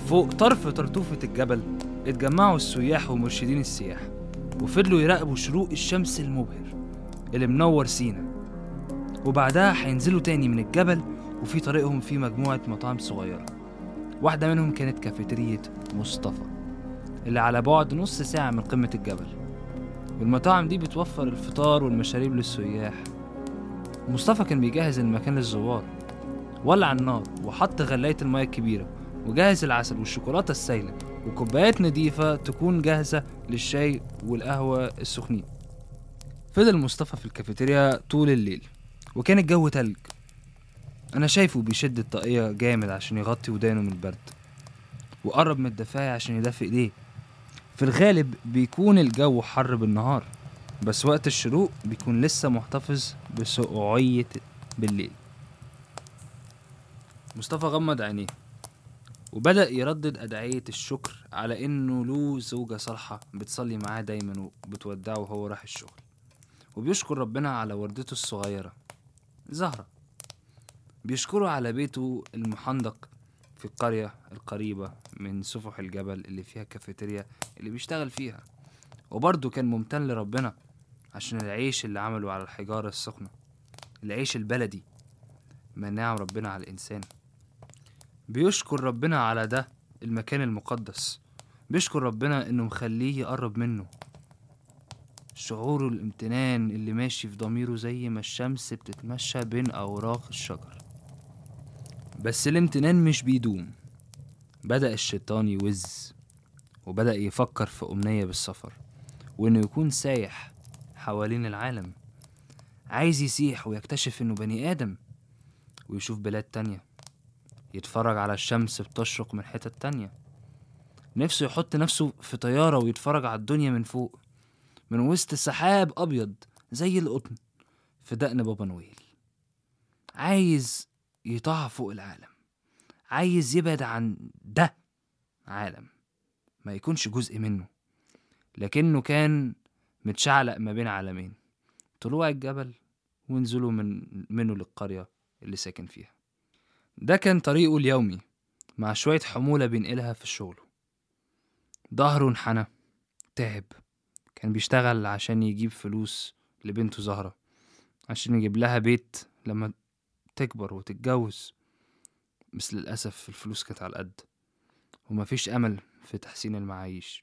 فوق طرف طرطوفة الجبل اتجمعوا السياح ومرشدين السياح وفضلوا يراقبوا شروق الشمس المبهر اللي منور سينا وبعدها هينزلوا تاني من الجبل وفي طريقهم في مجموعة مطاعم صغيرة واحدة منهم كانت كافيترية مصطفى اللي على بعد نص ساعة من قمة الجبل والمطاعم دي بتوفر الفطار والمشاريب للسياح مصطفى كان بيجهز المكان للزوار ولع النار وحط غلاية المياه الكبيرة وجهز العسل والشوكولاتة السايلة وكوبايات نضيفة تكون جاهزة للشاي والقهوة السخنين فضل مصطفى في الكافيتيريا طول الليل وكان الجو تلج أنا شايفه بيشد الطاقية جامد عشان يغطي ودانه من البرد وقرب من الدفاية عشان يدفي ايديه في الغالب بيكون الجو حر بالنهار بس وقت الشروق بيكون لسه محتفظ بسقوعية بالليل مصطفى غمض عينيه وبدأ يردد أدعية الشكر على إنه له زوجة صالحة بتصلي معاه دايما وبتودعه وهو رايح الشغل وبيشكر ربنا على وردته الصغيرة زهرة بيشكره على بيته المحندق في القرية القريبة من سفح الجبل اللي فيها كافيتيريا اللي بيشتغل فيها وبرضه كان ممتن لربنا عشان العيش اللي عمله على الحجارة السخنة العيش البلدي منعه ربنا على الإنسان بيشكر ربنا على ده المكان المقدس بيشكر ربنا إنه مخليه يقرب منه شعور الامتنان اللي ماشي في ضميره زي ما الشمس بتتمشى بين أوراق الشجر بس الامتنان مش بيدوم بدأ الشيطان يوز وبدأ يفكر في أمنية بالسفر وإنه يكون سايح حوالين العالم عايز يسيح ويكتشف إنه بني آدم ويشوف بلاد تانية يتفرج على الشمس بتشرق من حتت تانية نفسه يحط نفسه في طيارة ويتفرج على الدنيا من فوق من وسط سحاب أبيض زي القطن في دقن بابا نويل عايز يطاع فوق العالم عايز يبعد عن ده عالم ما يكونش جزء منه لكنه كان متشعلق ما بين عالمين طلوع الجبل ونزوله من منه للقرية اللي ساكن فيها ده كان طريقه اليومي مع شوية حمولة بينقلها في شغله ظهره انحنى تعب كان بيشتغل عشان يجيب فلوس لبنته زهرة عشان يجيب لها بيت لما تكبر وتتجوز بس للأسف الفلوس كانت على القد ومفيش أمل في تحسين المعايش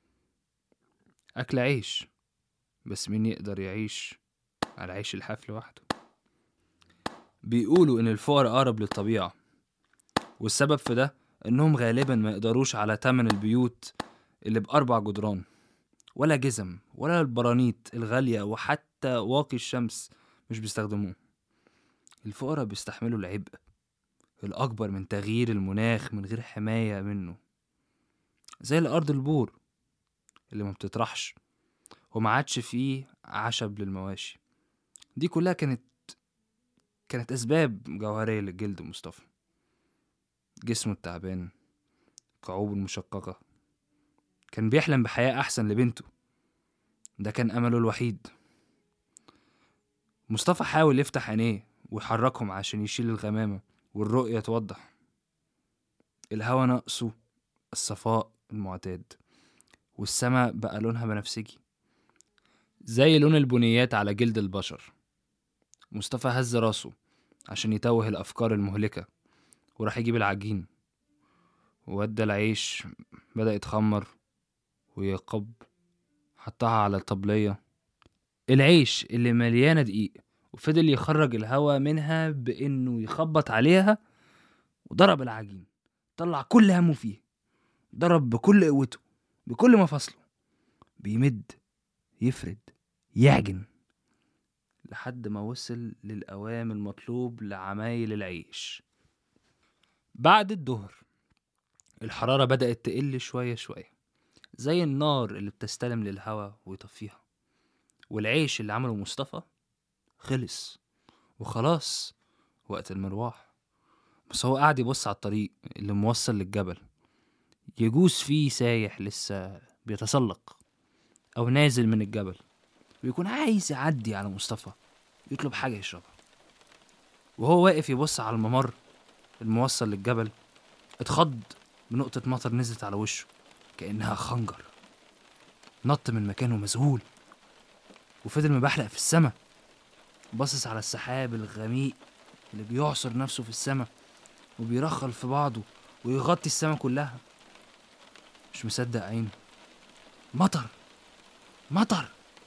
أكل عيش بس مين يقدر يعيش على عيش الحاف لوحده بيقولوا إن الفقر أقرب للطبيعة والسبب في ده إنهم غالبا ما يقدروش على تمن البيوت اللي بأربع جدران ولا جزم ولا البرانيت الغالية وحتى واقي الشمس مش بيستخدموه الفقراء بيستحملوا العبء الأكبر من تغيير المناخ من غير حماية منه زي الأرض البور اللي ما بتطرحش وما عادش فيه عشب للمواشي دي كلها كانت كانت أسباب جوهرية للجلد مصطفى جسمه التعبان كعوب المشققة كان بيحلم بحياة أحسن لبنته ده كان أمله الوحيد مصطفى حاول يفتح عينيه ويحركهم عشان يشيل الغمامة والرؤية توضح الهوا ناقصه الصفاء المعتاد والسما بقى لونها بنفسجي زي لون البنيات على جلد البشر مصطفى هز راسه عشان يتوه الأفكار المهلكة وراح يجيب العجين وودى العيش بدأ يتخمر ويقب حطها على الطبلية العيش اللي مليانة دقيق وفضل يخرج الهوا منها بإنه يخبط عليها وضرب العجين طلع كل همه فيه ضرب بكل قوته بكل مفاصله بيمد يفرد يعجن لحد ما وصل للقوام المطلوب لعمايل العيش بعد الظهر الحرارة بدأت تقل شوية شوية زي النار اللي بتستلم للهوا ويطفيها والعيش اللي عمله مصطفى خلص وخلاص وقت المروح بس هو قاعد يبص على الطريق اللي موصل للجبل يجوز فيه سايح لسه بيتسلق أو نازل من الجبل ويكون عايز يعدي على مصطفى يطلب حاجة يشربها وهو واقف يبص على الممر الموصل للجبل اتخض بنقطة مطر نزلت على وشه كأنها خنجر نط من مكانه مذهول وفضل مبحلق في السما باصص على السحاب الغميق اللي بيعصر نفسه في السما وبيرخل في بعضه ويغطي السما كلها مش مصدق عينه مطر مطر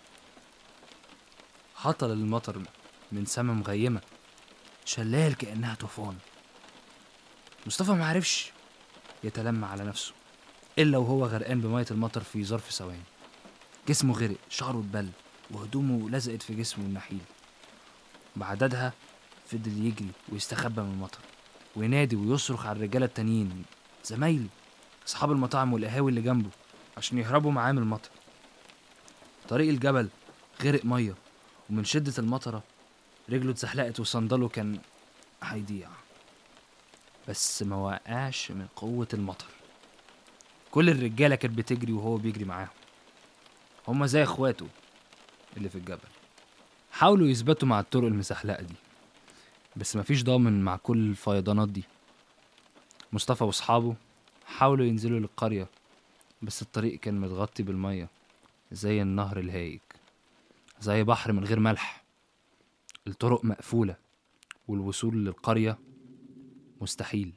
هطل المطر من سما مغيمة شلال كأنها طوفان مصطفى معرفش يتلمع على نفسه إلا وهو غرقان بمية المطر في ظرف ثواني جسمه غرق شعره اتبل وهدومه لزقت في جسمه النحيل بعددها فضل يجري ويستخبى من المطر وينادي ويصرخ على الرجالة التانيين زمايله أصحاب المطاعم والقهاوي اللي جنبه عشان يهربوا معاه من المطر طريق الجبل غرق مية ومن شدة المطرة رجله اتزحلقت وصندله كان هيضيع بس ما وقعش من قوة المطر كل الرجالة كانت بتجري وهو بيجري معاهم هما زي اخواته اللي في الجبل حاولوا يثبتوا مع الطرق المزحلقة دي بس مفيش ضامن مع كل الفيضانات دي مصطفى واصحابه حاولوا ينزلوا للقرية بس الطريق كان متغطي بالمية زي النهر الهايج زي بحر من غير ملح الطرق مقفولة والوصول للقرية مستحيل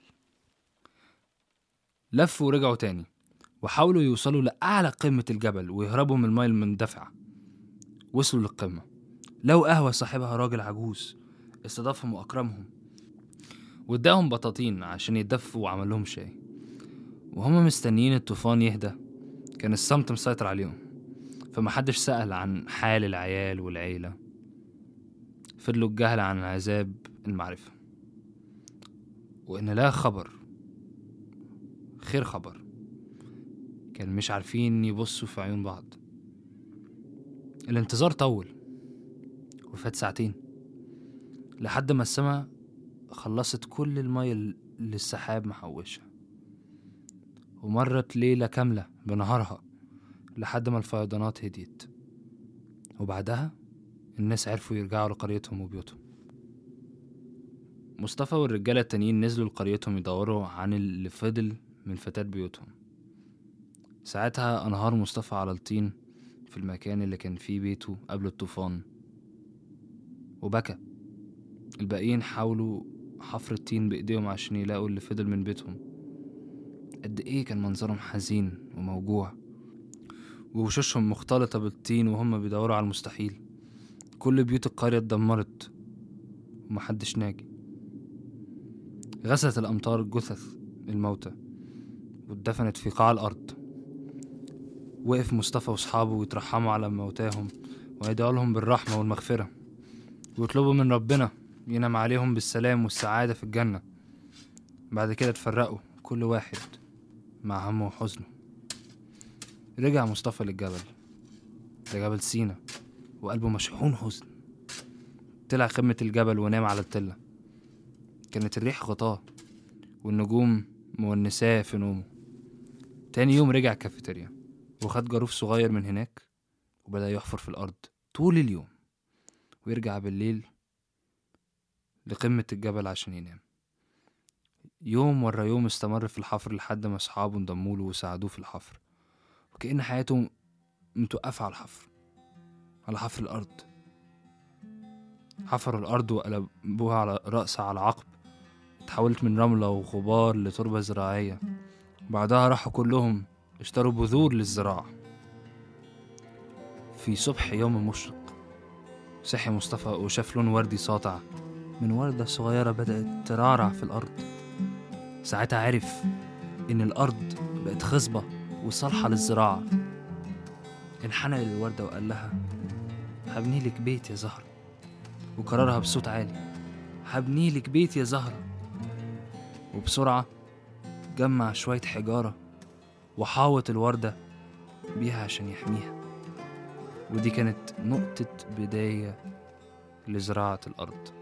لفوا ورجعوا تاني وحاولوا يوصلوا لأعلى قمة الجبل ويهربوا من الماء المندفعة وصلوا للقمة لو قهوة صاحبها راجل عجوز استضافهم وأكرمهم واداهم بطاطين عشان يتدفوا وعمل لهم شاي وهم مستنيين الطوفان يهدى كان الصمت مسيطر عليهم فمحدش سأل عن حال العيال والعيلة فضلوا الجهل عن عذاب المعرفة وإن لا خبر خير خبر كان مش عارفين يبصوا في عيون بعض الانتظار طول وفات ساعتين لحد ما السما خلصت كل المية اللي السحاب محوشها ومرت ليلة كاملة بنهارها لحد ما الفيضانات هديت وبعدها الناس عرفوا يرجعوا لقريتهم وبيوتهم مصطفى والرجالة التانيين نزلوا لقريتهم يدوروا عن اللي فضل من فتاة بيوتهم ساعتها أنهار مصطفى على الطين في المكان اللي كان فيه بيته قبل الطوفان وبكى الباقيين حاولوا حفر الطين بإيديهم عشان يلاقوا اللي فضل من بيتهم قد إيه كان منظرهم حزين وموجوع ووشوشهم مختلطة بالطين وهم بيدوروا على المستحيل كل بيوت القرية اتدمرت ومحدش ناجي غسلت الأمطار جثث الموتى واتدفنت في قاع الأرض وقف مصطفى وأصحابه ويترحموا على موتاهم ويدعوا لهم بالرحمة والمغفرة ويطلبوا من ربنا ينام عليهم بالسلام والسعادة في الجنة بعد كده اتفرقوا كل واحد مع همه وحزنه رجع مصطفى للجبل لجبل سينا وقلبه مشحون حزن طلع قمة الجبل ونام على التلة كانت الريح غطاه والنجوم مونساه في نومه تاني يوم رجع الكافيتيريا وخد جاروف صغير من هناك وبدأ يحفر في الأرض طول اليوم ويرجع بالليل لقمة الجبل عشان ينام يوم ورا يوم استمر في الحفر لحد ما أصحابه انضموله وساعدوه في الحفر وكأن حياته متوقفة على الحفر على حفر الأرض حفروا الأرض وقلبوها على رأسها على عقب اتحولت من رملة وغبار لتربة زراعية بعدها راحوا كلهم اشتروا بذور للزراعة في صبح يوم مشرق صحي مصطفى وشاف لون وردي ساطع من وردة صغيرة بدأت ترعرع في الأرض ساعتها عرف إن الأرض بقت خصبة وصالحة للزراعة انحنى للوردة وقال لها هبني لك بيت يا زهرة وكررها بصوت عالي هبني لك بيت يا زهرة وبسرعة جمع شوية حجارة وحاوط الوردة بيها عشان يحميها ودي كانت نقطة بداية لزراعة الأرض